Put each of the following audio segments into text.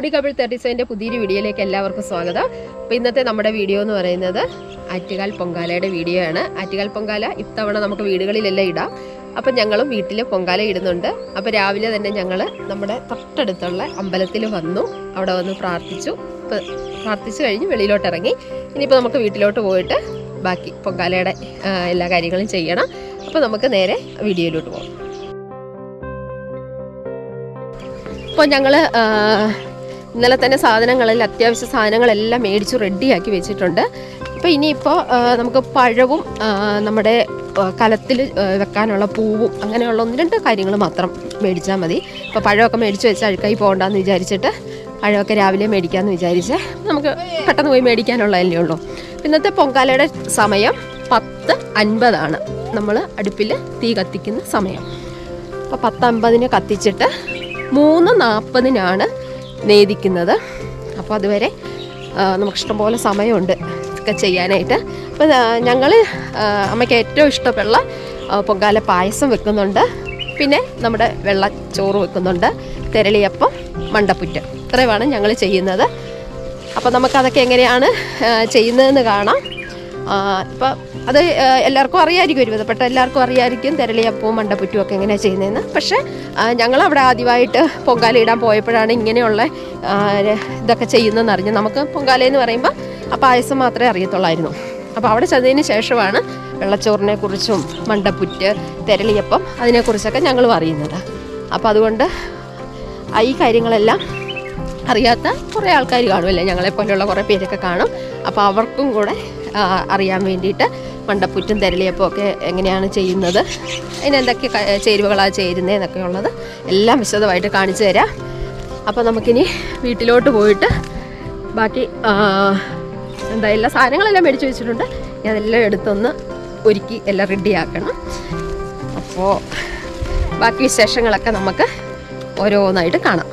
മണി couple thirty സെവൻ്റെ പുതിയൊരു വീഡിയോയിലേക്ക് എല്ലാവർക്കും സ്വാഗതം അപ്പോൾ ഇന്നത്തെ നമ്മുടെ വീഡിയോ എന്ന് പറയുന്നത് ആറ്റുകാൽ പൊങ്കാലയുടെ വീഡിയോ ആണ് ആറ്റുകാൽ പൊങ്കാല ഇത്തവണ നമുക്ക് വീടുകളിലെല്ലാം ഇടാം അപ്പം ഞങ്ങളും വീട്ടിൽ പൊങ്കാല ഇടുന്നുണ്ട് അപ്പോൾ രാവിലെ തന്നെ ഞങ്ങൾ നമ്മുടെ തൊട്ടടുത്തുള്ള അമ്പലത്തിൽ വന്നു അവിടെ വന്ന് പ്രാർത്ഥിച്ചു ഇപ്പം പ്രാർത്ഥിച്ചു കഴിഞ്ഞ് വെളിയിലോട്ട് ഇറങ്ങി ഇനിയിപ്പോൾ നമുക്ക് വീട്ടിലോട്ട് പോയിട്ട് ബാക്കി പൊങ്കാലയുടെ ആ, എല്ലാ കാര്യങ്ങളും ചെയ്യണം അപ്പോൾ നമുക്ക് നേരെ വീഡിയോയിലോട്ട് പോകാം ഇപ്പോൾ ഞങ്ങൾ ഇന്നലെ തന്നെ സാധനങ്ങളിൽ അത്യാവശ്യ സാധനങ്ങളെല്ലാം മേടിച്ചു റെഡിയാക്കി വെച്ചിട്ടുണ്ട് ഇപ്പോൾ ഇനിയിപ്പോൾ നമുക്ക് പഴവും ആ, നമ്മുടെ കലത്തിൽ വെക്കാനുള്ള പൂവും അങ്ങനെയുള്ള ഒന്ന് രണ്ട് കാര്യങ്ങൾ മാത്രം മേടിച്ചാൽ മതി ഇപ്പോൾ പഴമൊക്കെ മേടിച്ച് വെച്ച് അഴുക്കായി പോകണ്ടെന്ന് വിചാരിച്ചിട്ട് പഴമൊക്കെ രാവിലെ മേടിക്കാമെന്ന് വിചാരിച്ച് നമുക്ക് പെട്ടെന്ന് പോയി മേടിക്കാനുള്ളതല്ലേ ഉള്ളൂ ഇന്നത്തെ പൊങ്കാലയുടെ സമയം പത്ത് അൻപതാണ് നമ്മൾ അടുപ്പിൽ തീ കത്തിക്കുന്ന സമയം അപ്പോൾ പത്ത് അമ്പതിന് കത്തിച്ചിട്ട് മൂന്ന് നാൽപ്പതിനാണ് നേദിക്കുന്നത് അപ്പോൾ അതുവരെ ആ, നമുക്ക് ഇഷ്ടംപോലെ സമയമുണ്ട് ഒക്കെ ചെയ്യാനായിട്ട് അപ്പോൾ ഞങ്ങൾ അമ്മയ്ക്ക് ഏറ്റവും ഇഷ്ടമുള്ള ആ, പൊങ്കാല പായസം വെക്കുന്നുണ്ട് പിന്നെ നമ്മുടെ വെള്ളച്ചോറ് വെക്കുന്നുണ്ട് തെരളിയപ്പം മണ്ടപ്പുറ്റ് ഇത്രയുമാണ് ഞങ്ങൾ ചെയ്യുന്നത് അപ്പോൾ നമുക്കതൊക്കെ എങ്ങനെയാണ് ആ, ചെയ്യുന്നതെന്ന് കാണാം ഇപ്പം അത് ആ, എല്ലാവർക്കും അറിയാമായിരിക്കും ഒരു വിധപ്പെട്ട എല്ലാവർക്കും അറിയാമായിരിക്കും തെരളിയപ്പവും മണ്ടപ്പുറ്റും ഒക്കെ എങ്ങനെയാണ് ചെയ്യുന്നതെന്ന് പക്ഷേ ഞങ്ങൾ അവിടെ ആദ്യമായിട്ട് പൊങ്കാല ഇടാൻ പോയപ്പോഴാണ് ഇങ്ങനെയുള്ള ആ, ര- ഇതൊക്കെ ചെയ്യുന്നതെന്ന് അറിഞ്ഞു നമുക്ക് പൊങ്കാല എന്ന് പറയുമ്പോൾ ആ പായസം മാത്രമേ അറിയത്തുള്ളായിരുന്നു അപ്പോൾ അവിടെ ചെന്നതിന് ശേഷമാണ് വെള്ളച്ചോറിനെ കുറിച്ചും മണ്ടപ്പുറ്റ് തെരളിയപ്പം അതിനെക്കുറിച്ചൊക്കെ ഞങ്ങളും അറിയുന്നത് അപ്പോൾ അതുകൊണ്ട് ആ ഈ കാര്യങ്ങളെല്ലാം അറിയാത്ത കുറേ ആൾക്കാർ കാണുമല്ലേ ഞങ്ങളെപ്പോലെയുള്ള കുറേ പേരൊക്കെ കാണും അപ്പോൾ അവർക്കും കൂടെ ആ, അറിയാൻ വേണ്ടിയിട്ട് മണ്ടപ്പുറ്റും തെരളിയപ്പം ഒക്കെ എങ്ങനെയാണ് ചെയ്യുന്നത് അതിനെന്തൊക്കെ ക- ചേരുവകളാണ് ചേരുന്നതെന്നൊക്കെ ഉള്ളത് എല്ലാം വിശദമായിട്ട് കാണിച്ചു തരാം അപ്പോൾ നമുക്കിനി വീട്ടിലോട്ട് പോയിട്ട് ബാക്കി ആ, എന്താ എല്ലാ സാധനങ്ങളെല്ലാം മേടിച്ച് വെച്ചിട്ടുണ്ട് ഞാൻ അതെല്ലാം എടുത്തൊന്ന് ഒരുക്കി എല്ലാം റെഡിയാക്കണം അപ്പോൾ ബാക്കി വിശേഷങ്ങളൊക്കെ നമുക്ക് ഓരോന്നായിട്ട് കാണാം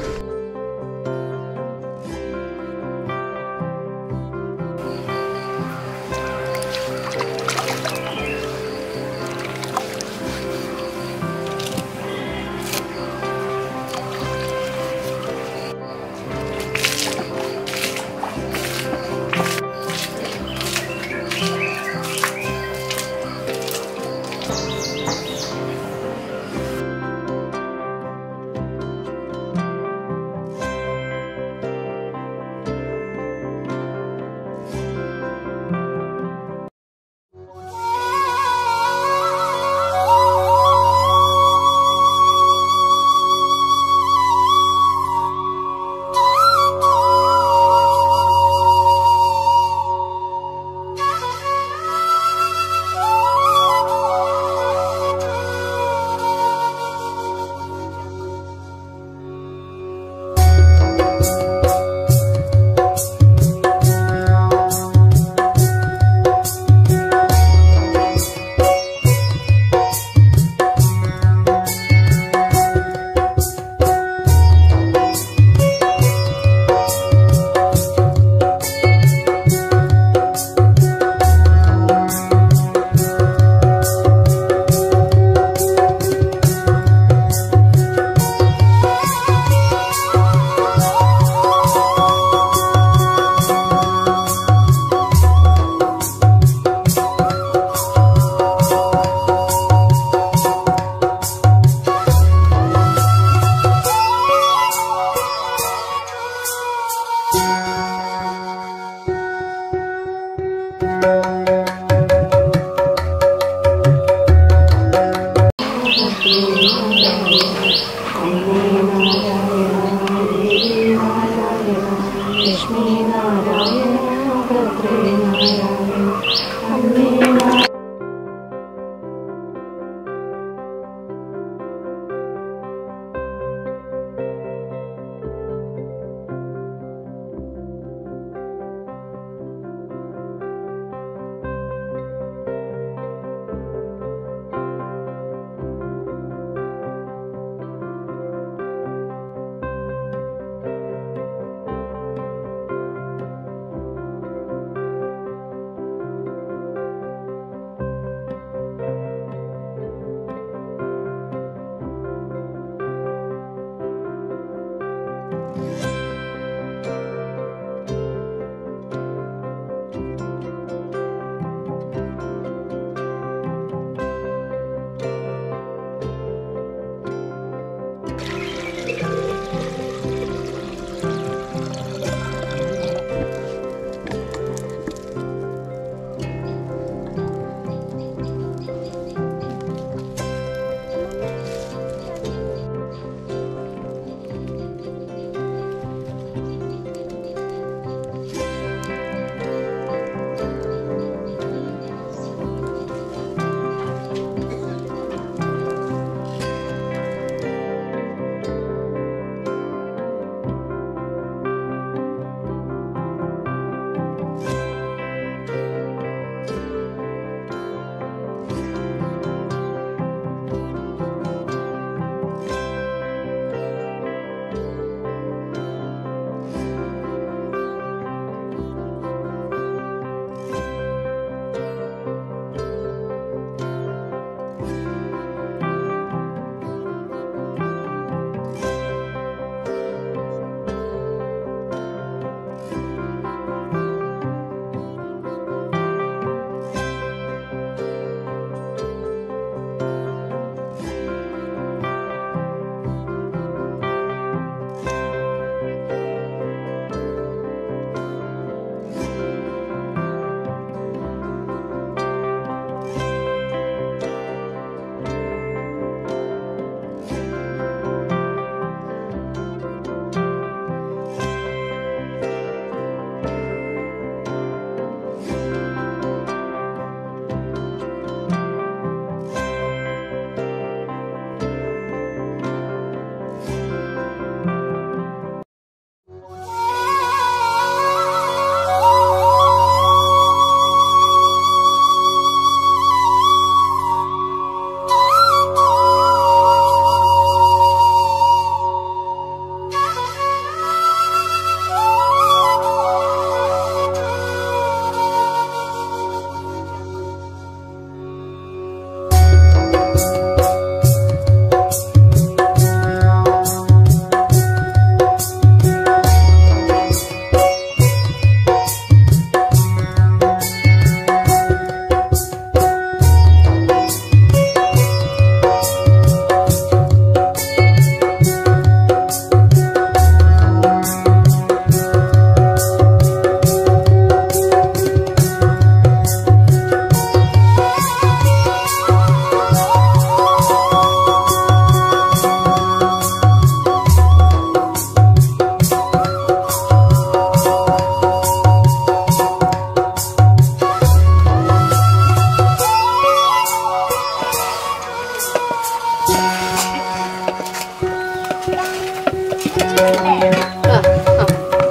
ആ, ആ.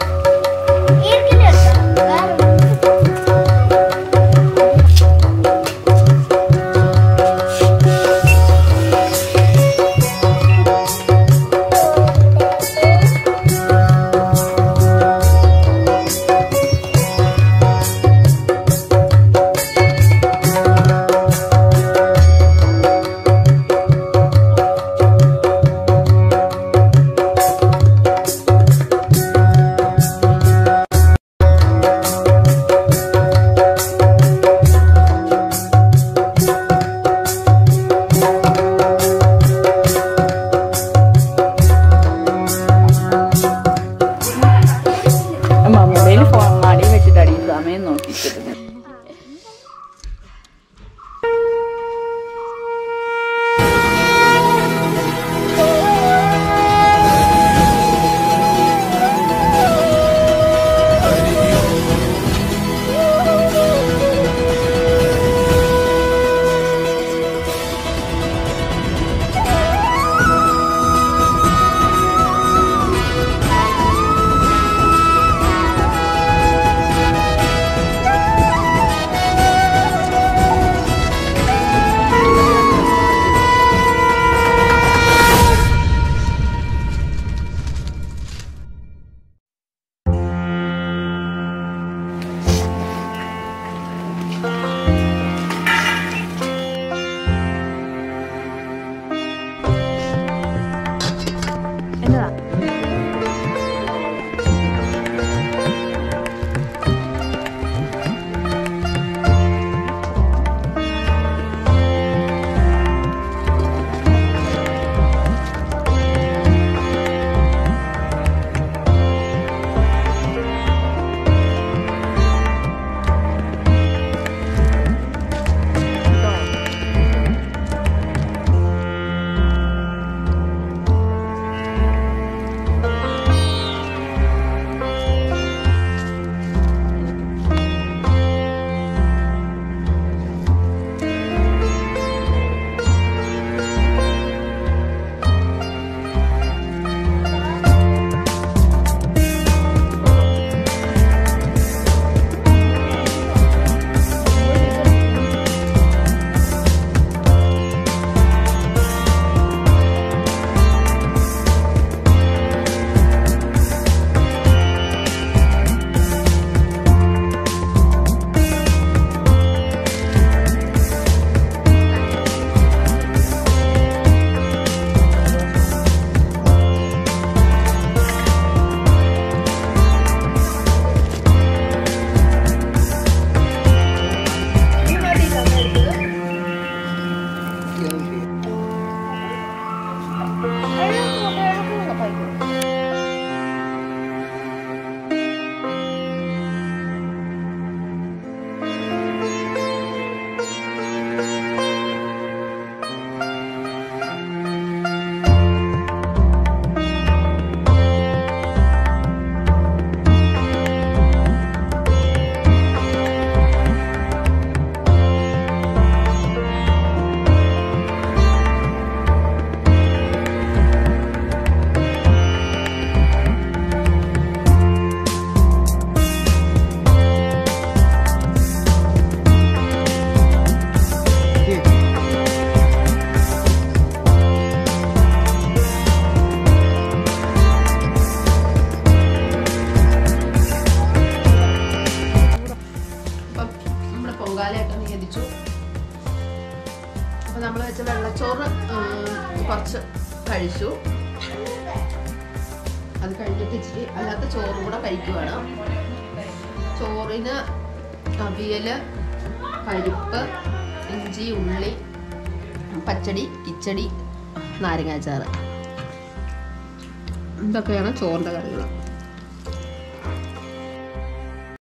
മൊബൈൽ ഫോൺ മടി വെച്ചിട്ടാണ് ഈ സമയം നോക്കിച്ചിരുന്നത് എന്നതാ അപ്പം നമ്മുടെ പൊങ്കാലയൊക്കെ നിയന്ത്രിച്ചു അപ്പം നമ്മൾ വെച്ച വെള്ളച്ചോറ് ഉം, കുറച്ച് കഴിച്ചു അത് കഴിഞ്ഞിട്ട് ഇച്ചിരി അല്ലാത്ത ചോറും കൂടെ കഴിക്കുവാണ് ചോറിന് അവിയല് പരിപ്പ് ഇഞ്ചി ഉള്ളി പച്ചടി കിച്ചടി നാരങ്ങാച്ചാറ് ഇതൊക്കെയാണ് ചോറിൻ്റെ കറികൾ